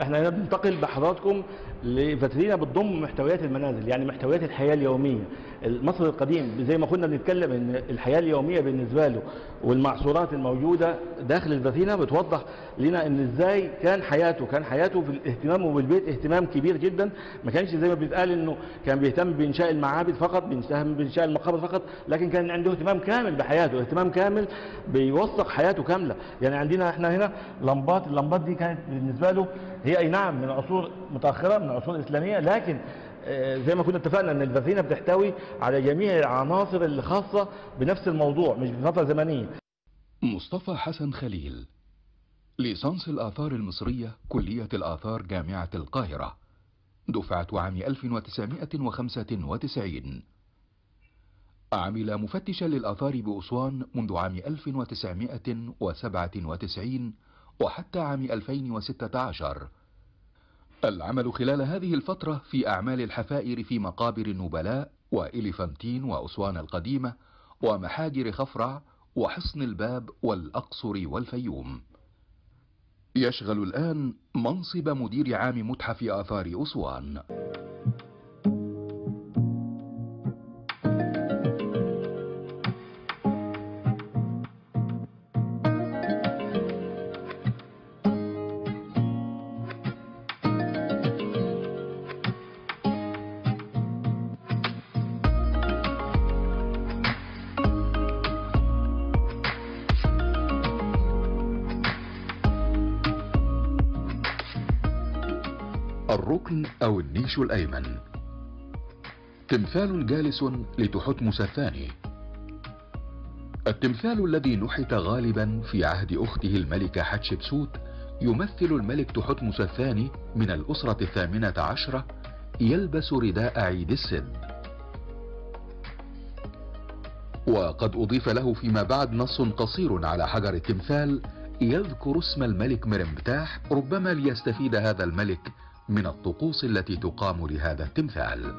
احنا هنا بننتقل بحضراتكم لفترينا بتضم محتويات المنازل يعني محتويات الحياه اليوميه المصري القديم زي ما كنا بنتكلم ان الحياه اليوميه بالنسبه له والمعصورات الموجوده داخل الفاتينا بتوضح لنا ان ازاي كان حياته كان حياته في الاهتمام بالبيت اهتمام كبير جدا ما كانش زي ما بيتقال انه كان بيهتم بانشاء المعابد فقط بيهتم بانشاء المقابر فقط لكن كان عنده اهتمام كامل بحياته اهتمام كامل بيوثق حياته كامله يعني عندنا احنا هنا لمبات اللمبات دي كانت بالنسبه له هي اي نعم من عصور متاخره من عصور اسلاميه لكن آه، زي ما كنا اتفقنا ان الفاتينا بتحتوي على جميع العناصر اللي خاصه بنفس الموضوع مش بفتره زمنيه مصطفى حسن خليل ليسانس الآثار المصرية كلية الآثار جامعة القاهرة دفعة عام 1995 عمل مفتشا للآثار بأسوان منذ عام 1997 وحتى عام 2016 العمل خلال هذه الفترة في أعمال الحفائر في مقابر النبلاء وإليفانتين وأسوان القديمة ومحاجر خفرع وحصن الباب والأقصر والفيوم يشغل الآن منصب مدير عام متحف آثار أسوان الركن أو النيش الأيمن تمثال جالس لتحتمس الثاني التمثال الذي نحت غالبا في عهد أخته الملكة حتشبسوت يمثل الملك تحتمس الثاني من الأسرة الثامنة عشرة يلبس رداء عيد السد وقد أضيف له فيما بعد نص قصير على حجر التمثال يذكر اسم الملك مرمبتاح ربما ليستفيد هذا الملك من الطقوس التي تقام لهذا التمثال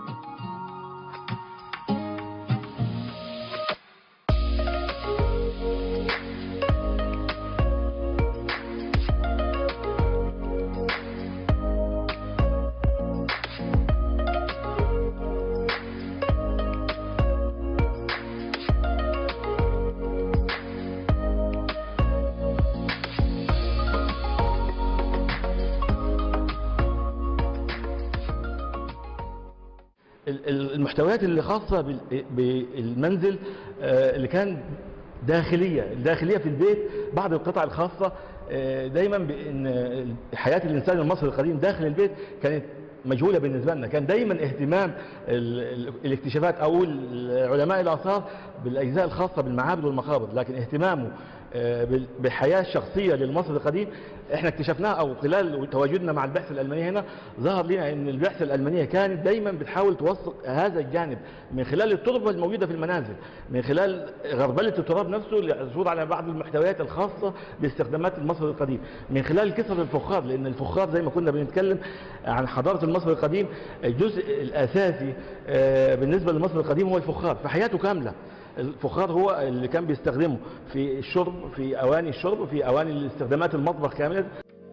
ال- ال- المحتويات اللي خاصة بال- بالمنزل آه، اللي كان داخلية الداخلية في البيت بعض القطع الخاصة آه، دايما بان حياة الانسان المصري القديم داخل البيت كانت مجهولة بالنسبة لنا كان دايما اهتمام ال- ال- الاكتشافات او ال- علماء الاثار بالاجزاء الخاصة بالمعابد والمقابر لكن اهتمامه آه، بال- بالحياة الشخصية للمصري القديم احنا اكتشفناها او خلال تواجدنا مع البعثة الالمانية هنا ظهر لنا ان البعثة الالمانية كانت دايما بتحاول توثق هذا الجانب من خلال التربة الموجودة في المنازل من خلال غربلة التراب نفسه للحصول على بعض المحتويات الخاصة باستخدامات المصري القديم من خلال كسر الفخار لان الفخار زي ما كنا بنتكلم عن حضارة المصري القديم الجزء الاساسي آه، بالنسبة للمصري القديم هو الفخار فحياته كاملة الفخار هو اللي كان بيستخدمه في الشرب في اواني الشرب في اواني استخدامات المطبخ كامله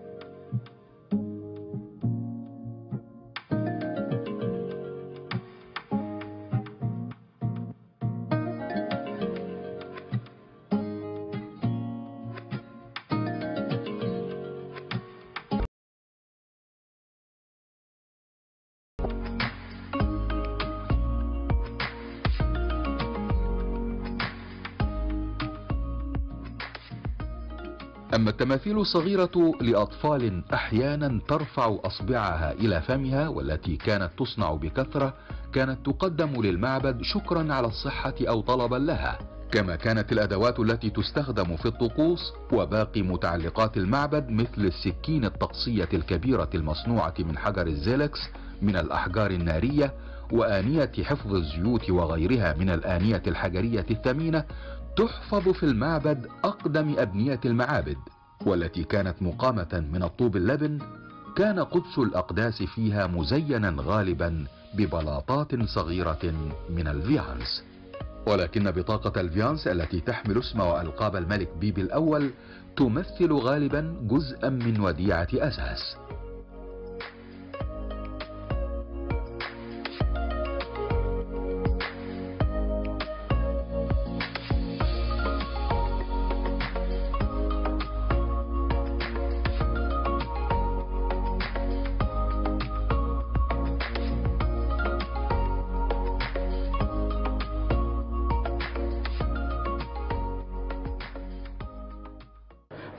أما التماثيل الصغيرة لأطفال أحيانا ترفع أصبعها إلى فمها والتي كانت تصنع بكثرة كانت تقدم للمعبد شكرا على الصحة أو طلبا لها كما كانت الأدوات التي تستخدم في الطقوس وباقي متعلقات المعبد مثل السكين الطقسية الكبيرة المصنوعة من حجر الزيلكس من الأحجار النارية وآنية حفظ الزيوت وغيرها من الآنية الحجرية الثمينة تحفظ في المعبد أقدم أبنية المعابد والتي كانت مقامة من الطوب اللبن كان قدس الأقداس فيها مزينا غالبا ببلاطات صغيرة من الفيانس ولكن بطاقة الفيانس التي تحمل اسم وألقاب الملك بيبي الأول تمثل غالبا جزءا من وديعة أساس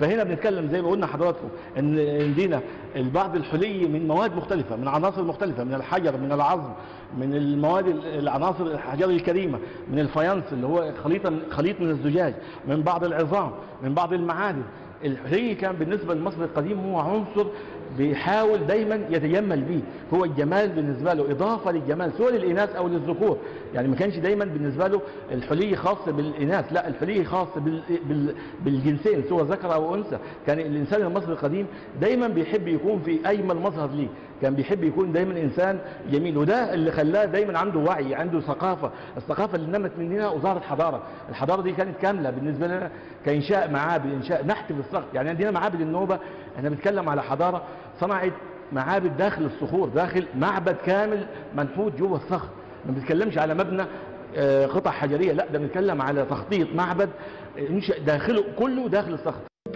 فهنا بنتكلم زي ما قلنا حضراتكم ان عندنا البعض الحلي من مواد مختلفه من عناصر مختلفه من الحجر من العظم من المواد العناصر الحجر الكريمه من الفاينس اللي هو خليط خليط من الزجاج من بعض العظام من بعض المعادن الحلي كان بالنسبه للمصري القديم هو عنصر بيحاول دايما يتجمل بيه هو الجمال بالنسبه له اضافه للجمال سواء للاناث او للذكور يعني ما كانش دايما بالنسبه له الحلي خاص بالاناث لا الحلي خاص بال... بال... بالجنسين سواء ذكر او انثى كان الانسان المصري القديم دايما بيحب يكون في اجمل مظهر ليه كان بيحب يكون دايما انسان جميل وده اللي خلاه دايما عنده وعي عنده ثقافه الثقافه اللي نمت مننا وظهرت حضاره الحضاره دي كانت كامله بالنسبه لنا كانشاء معابد انشاء نحت في الصخر يعني عندنا معابد النوبه احنا بنتكلم على حضاره صنعت معابد داخل الصخور داخل معبد كامل منحوت جوه الصخر ما بنتكلمش على مبنى آه، قطع حجريه لا ده بنتكلم على تخطيط معبد انشا داخله كله داخل الصخر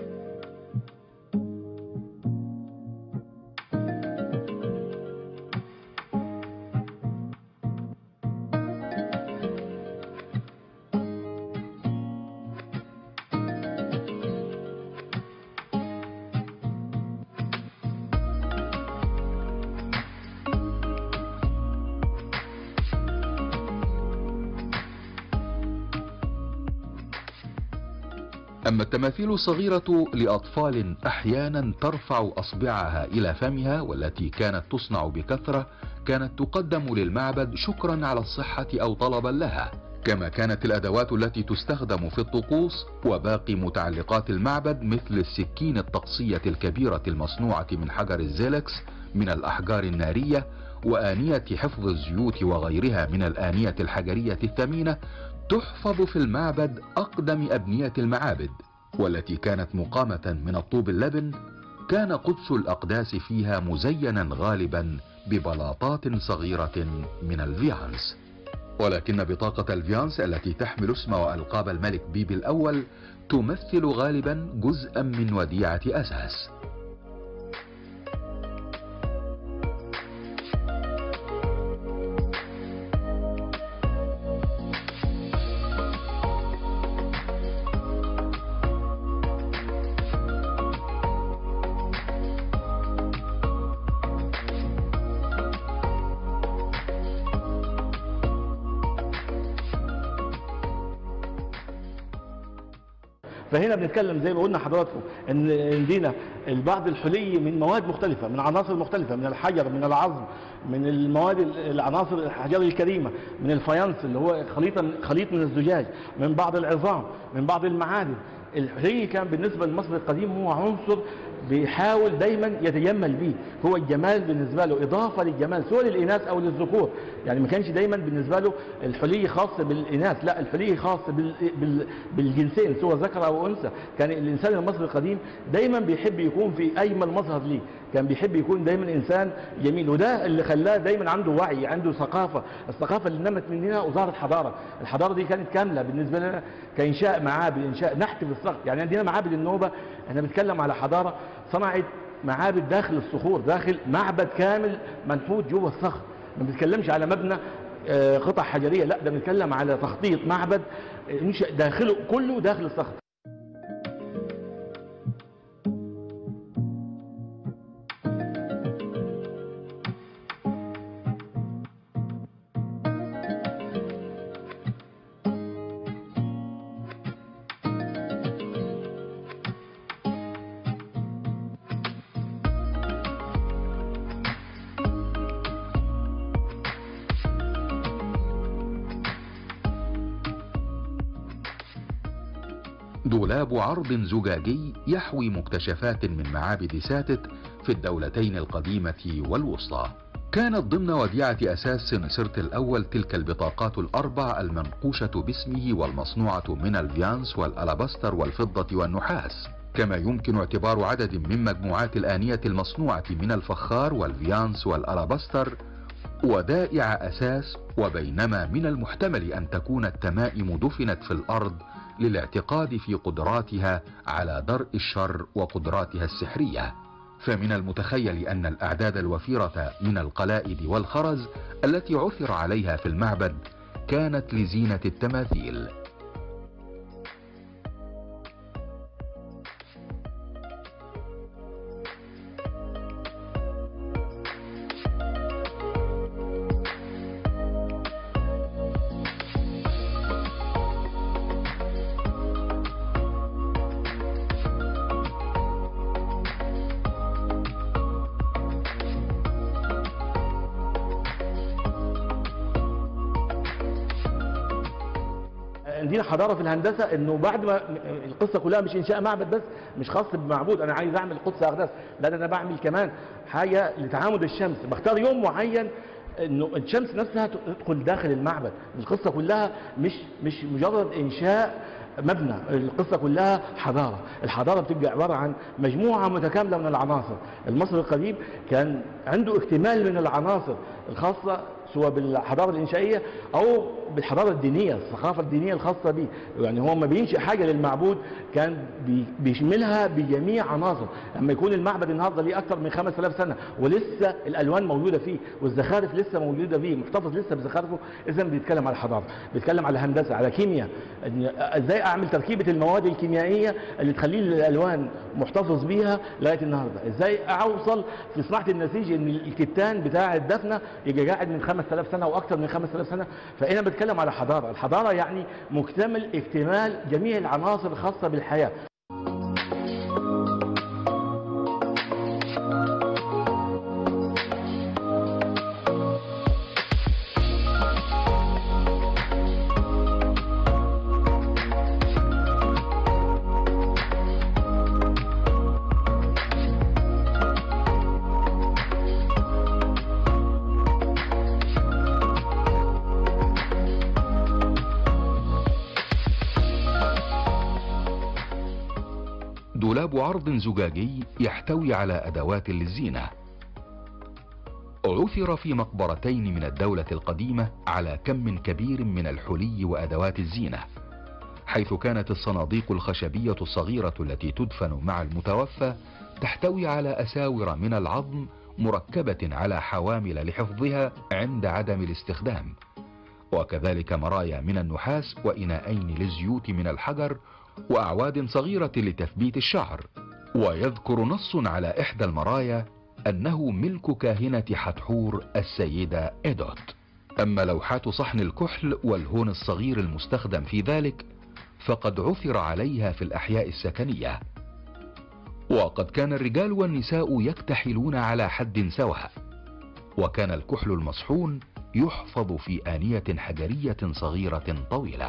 أما التماثيل الصغيرة لأطفال أحيانا ترفع أصبعها إلى فمها والتي كانت تصنع بكثرة كانت تقدم للمعبد شكرا على الصحة أو طلبا لها كما كانت الأدوات التي تستخدم في الطقوس وباقي متعلقات المعبد مثل السكين الطقسية الكبيرة المصنوعة من حجر الزيلكس من الأحجار النارية وآنية حفظ الزيوت وغيرها من الآنية الحجرية الثمينة تحفظ في المعبد أقدم أبنية المعابد والتي كانت مقامة من الطوب اللبن كان قدس الأقداس فيها مزينا غالبا ببلاطات صغيرة من الفيانس ولكن بطاقة الفيانس التي تحمل اسم وألقاب الملك بيبي الأول تمثل غالبا جزءا من وديعة أساس فهنا بنتكلم زي ما قلنا حضراتكم ان عندنا البعض الحلي من مواد مختلفه من عناصر مختلفه من الحجر من العظم من المواد العناصر الحجر الكريمه من الفاينس اللي هو خليط خليط من الزجاج من بعض العظام من بعض المعادن الحلي كان بالنسبه للمصري القديم هو عنصر بيحاول دايما يتجمل بيه هو الجمال بالنسبه له اضافه للجمال سواء للاناث او للذكور يعني ما كانش دايما بالنسبه له الحلي خاص بالاناث لا الحلي خاص بال... بال... بالجنسين سواء ذكر او انثى كان الانسان المصري القديم دايما بيحب يكون في اجمل مظهر ليه كان بيحب يكون دايما انسان جميل وده اللي خلاه دايما عنده وعي عنده ثقافه الثقافه اللي نمت مننا وظهرت حضاره الحضاره دي كانت كامله بالنسبه لنا كانشاء معابد انشاء نحت في الصخر يعني عندنا معابد النوبه احنا بنتكلم على حضاره صنعت معابد داخل الصخور داخل معبد كامل منحوت جوه الصخر ما بنتكلمش على مبنى آه، قطع حجريه لا ده بنتكلم على تخطيط معبد انشا داخله كله داخل الصخر دولاب عرض زجاجي يحوي مكتشفات من معابد ساتت في الدولتين القديمة والوسطى كانت ضمن وديعة أساس سنسرت الأول تلك البطاقات الأربع المنقوشة باسمه والمصنوعة من الفيانس والألابستر والفضة والنحاس كما يمكن اعتبار عدد من مجموعات الآنية المصنوعة من الفخار والفيانس والألابستر ودائع أساس وبينما من المحتمل أن تكون التمائم دفنت في الأرض للاعتقاد في قدراتها على درء الشر وقدراتها السحرية فمن المتخيل أن الأعداد الوفيرة من القلائد والخرز التي عثر عليها في المعبد كانت لزينة التماثيل عندنا حضاره في الهندسه انه بعد ما القصه كلها مش انشاء معبد بس مش خاص بمعبود انا عايز اعمل قدس اقداس لا ده انا بعمل كمان حاجه لتعامد الشمس بختار يوم معين انه الشمس نفسها تدخل داخل المعبد القصه كلها مش مش مجرد انشاء مبنى القصة كلها حضارة الحضارة بتبقى عبارة عن مجموعة متكاملة من العناصر المصري القديم كان عنده اكتمال من العناصر الخاصة سواء بالحضارة الإنشائية أو بالحضارة الدينية الثقافة الدينية الخاصة به يعني هو ما بينشئ حاجة للمعبود كان بي- بيشملها بجميع عناصر لما يكون المعبد النهارده ليه أكثر من 5000 سنة ولسه الألوان موجودة فيه والزخارف لسه موجودة فيه محتفظ لسه بزخارفه إذا بيتكلم على حضارة بيتكلم على هندسة على كيمياء إن ازاي اعمل تركيبه المواد الكيميائيه اللي تخلي لي الالوان محتفظ بيها لغايه النهارده ازاي اوصل في صناعه النسيج ان الكتان بتاع الدفنه يبقى قاعد من 5000 سنه واكثر من 5000 سنه فانا بتكلم على حضاره الحضاره يعني مكتمل اكتمال جميع العناصر الخاصه بالحياه دولاب عرض زجاجي يحتوي على أدوات للزينة عثر في مقبرتين من الدولة القديمة على كم كبير من الحلي وأدوات الزينة حيث كانت الصناديق الخشبية الصغيرة التي تدفن مع المتوفى تحتوي على أساور من العظم مركبة على حوامل لحفظها عند عدم الاستخدام وكذلك مرايا من النحاس وإناءين للزيوت من الحجر وأعواد صغيرة لتثبيت الشعر ويذكر نص على إحدى المرايا أنه ملك كاهنة حتحور السيدة إيدوت أما لوحات صحن الكحل والهون الصغير المستخدم في ذلك فقد عثر عليها في الأحياء السكنية وقد كان الرجال والنساء يكتحلون على حد سواء وكان الكحل المصحون يحفظ في آنية حجرية صغيرة طويلة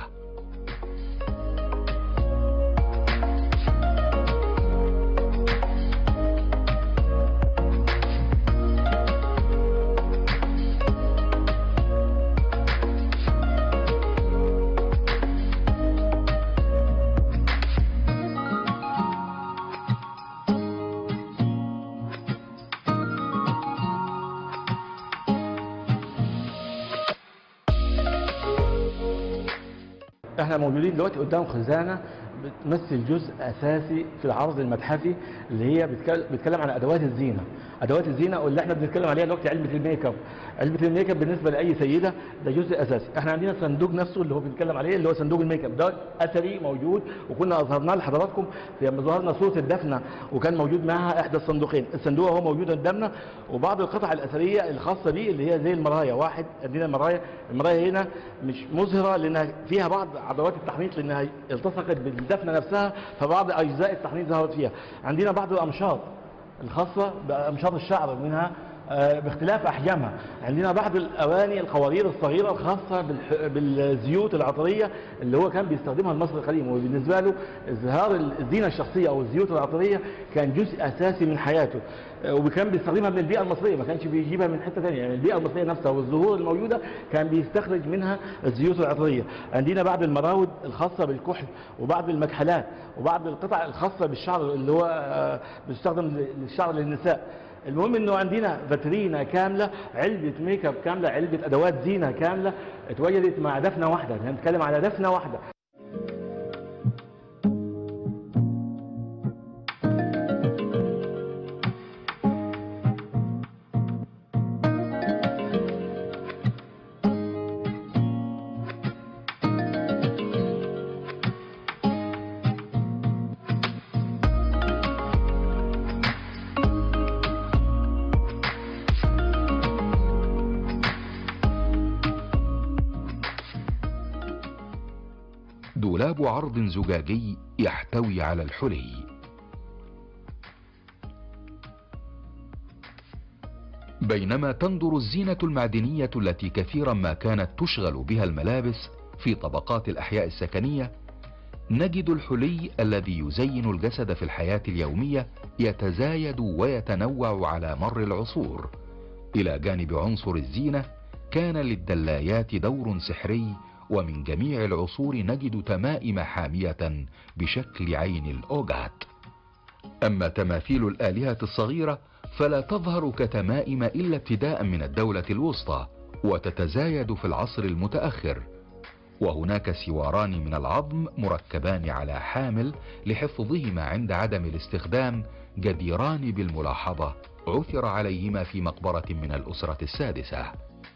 احنا موجودين دلوقتي قدام خزانه بتمثل جزء اساسي في العرض المتحفي اللي هي بتكل- بتتكلم عن ادوات الزينه ادوات الزينه واللي احنا بنتكلم عليها دلوقتي علبه الميك اب علبه الميك اب بالنسبه لاي سيده ده جزء اساسي احنا عندنا الصندوق نفسه اللي هو بنتكلم عليه اللي هو صندوق الميك اب ده اثري موجود وكنا اظهرناه لحضراتكم لما ظهرنا صوره الدفنه وكان موجود معها احدى الصندوقين الصندوق هو موجود قدامنا وبعض القطع الاثريه الخاصه بيه اللي هي زي المرايا واحد عندنا المرايا المرايا هنا مش مظهره لانها فيها بعض عضلات التحنيط لانها التصقت بالدفنه نفسها فبعض اجزاء التحنيط ظهرت فيها عندنا بعض الامشاط الخاصه بامشاط الشعر منها آه، باختلاف احجامها عندنا بعض الاواني القوارير الصغيره الخاصه بالح- بالزيوت العطريه اللي هو كان بيستخدمها المصري القديم وبالنسبه له اظهار الزينه الشخصيه او الزيوت العطريه كان جزء اساسي من حياته آه، وكان بيستخدمها من البيئه المصريه ما كانش بيجيبها من حته ثانيه يعني البيئه المصريه نفسها والزهور الموجوده كان بيستخرج منها الزيوت العطريه عندنا بعض المراود الخاصه بالكحل وبعض المكحلات وبعض القطع الخاصه بالشعر اللي هو آه، بيستخدم للشعر للنساء المهم انه عندنا فاترينا كامله علبه ميك اب كامله علبه ادوات زينه كامله اتوجدت مع دفنه واحده هنتكلم على دفنه واحده دولاب عرض زجاجي يحتوي على الحلي بينما تندر الزينة المعدنية التي كثيرا ما كانت تشغل بها الملابس في طبقات الأحياء السكنية نجد الحلي الذي يزين الجسد في الحياة اليومية يتزايد ويتنوع على مر العصور إلى جانب عنصر الزينة كان للدلايات دور سحري ومن جميع العصور نجد تمائم حامية بشكل عين الأوجات أما تماثيل الآلهة الصغيرة فلا تظهر كتمائم إلا ابتداء من الدولة الوسطى وتتزايد في العصر المتأخر وهناك سواران من العظم مركبان على حامل لحفظهما عند عدم الاستخدام جديران بالملاحظة عثر عليهما في مقبرة من الأسرة السادسة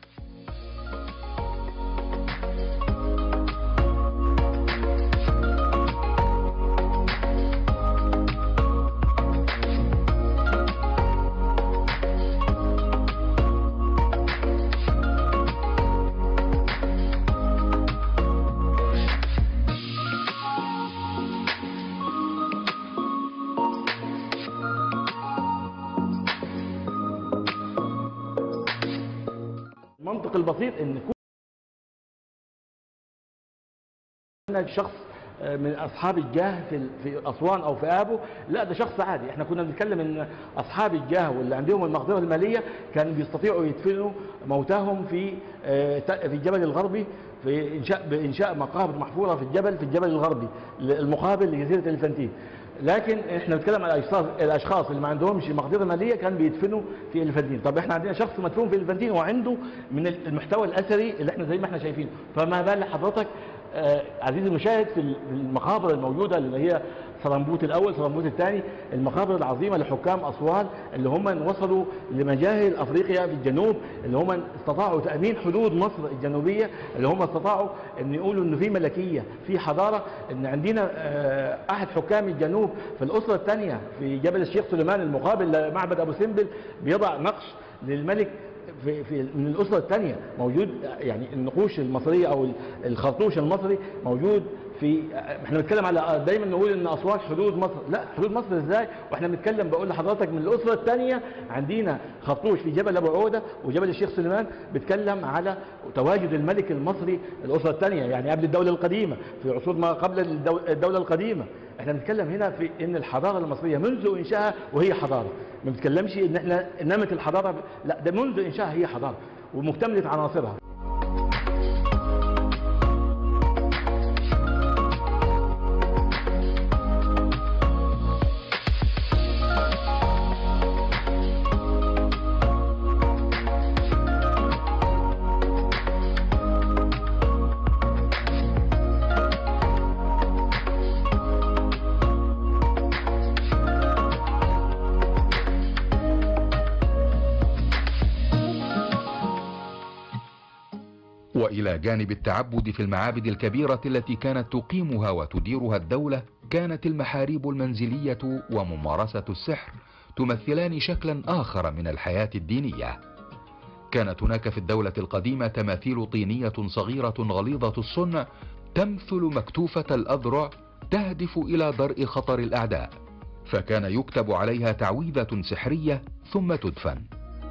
المنطق البسيط ان كل شخص من اصحاب الجاه في في اسوان او في ابو لا ده شخص عادي احنا كنا بنتكلم ان اصحاب الجاه واللي عندهم المقدره الماليه كانوا بيستطيعوا يدفنوا موتاهم في في الجبل الغربي في انشاء بانشاء مقابر محفوره في الجبل في الجبل الغربي المقابل لجزيره الفنتين لكن احنا بنتكلم على الاشخاص الاشخاص اللي ما عندهمش مقدره ماليه كانوا بيدفنوا في الفنتين طب احنا عندنا شخص مدفون في الفنتين وعنده من المحتوى الاثري اللي احنا زي ما احنا شايفينه فما بال حضرتك آه عزيزي المشاهد في المقابر الموجوده اللي هي سرنبوت الاول سرنبوت الثاني المقابر العظيمه لحكام اسوان اللي هم وصلوا لمجاهل افريقيا في الجنوب اللي هم استطاعوا تامين حدود مصر الجنوبيه اللي هم استطاعوا ان يقولوا انه في ملكيه في حضاره ان عندنا آه احد حكام الجنوب في الاسره الثانيه في جبل الشيخ سليمان المقابل لمعبد ابو سمبل بيضع نقش للملك في, في من الاسره الثانيه موجود يعني النقوش المصريه او الخرطوش المصري موجود في احنا بنتكلم على دايما نقول ان اسوان حدود مصر لا حدود مصر ازاي واحنا بنتكلم بقول لحضرتك من الاسره الثانيه عندنا خرطوش في جبل ابو عوده وجبل الشيخ سليمان بيتكلم على تواجد الملك المصري الاسره الثانيه يعني قبل الدوله القديمه في عصور ما قبل الدوله القديمه احنا بنتكلم هنا في ان الحضاره المصريه منذ انشائها وهي حضاره ما بنتكلمش ان احنا نمت الحضاره لا ده منذ انشائها هي حضاره ومكتمله عناصرها وإلى جانب التعبد في المعابد الكبيرة التي كانت تقيمها وتديرها الدولة كانت المحاريب المنزلية وممارسة السحر تمثلان شكلا آخر من الحياة الدينية كانت هناك في الدولة القديمة تماثيل طينية صغيرة غليظة الصنع تمثل مكتوفة الأذرع تهدف إلى درء خطر الأعداء فكان يكتب عليها تعويذة سحرية ثم تدفن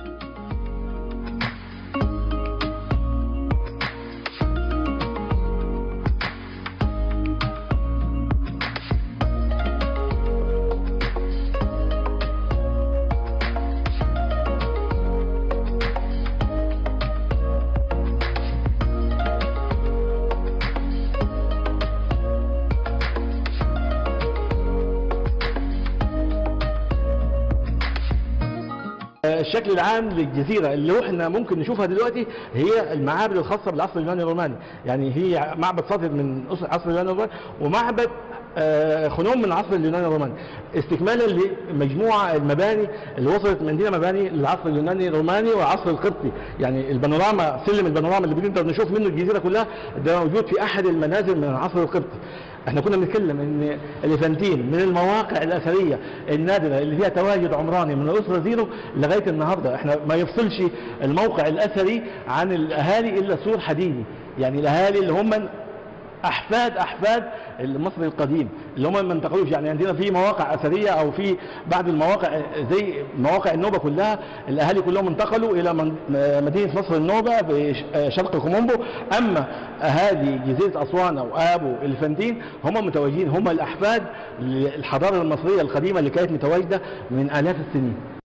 الشكل العام للجزيرة اللي احنا ممكن نشوفها دلوقتي هي المعابد الخاصة بالعصر اليوناني الروماني يعني هي معبد صادر من عصر اليوناني الروماني ومعبد خنوم من العصر اليوناني الروماني استكمالا لمجموعة المباني اللي وصلت من دينا مباني للعصر اليوناني الروماني والعصر القبطي يعني البانوراما سلم البانوراما اللي بنقدر نشوف منه الجزيرة كلها ده موجود في احد المنازل من العصر القبطي احنا كنا بنتكلم ان اليفنتين من المواقع الاثريه النادره اللي فيها تواجد عمراني من الاسره زيرو لغايه النهارده احنا ما يفصلش الموقع الاثري عن الاهالي الا سور حديدي يعني الاهالي اللي هم احفاد احفاد المصري القديم اللي هم ما انتقلوش يعني عندنا في مواقع اثريه او في بعض المواقع زي مواقع النوبه كلها الاهالي كلهم انتقلوا الى من- مدينه مصر النوبه بشرق كومومبو اما اهالي جزيره اسوان او ابو الفندين هم متواجدين هم الاحفاد للحضاره المصريه القديمه اللي كانت متواجده من الاف السنين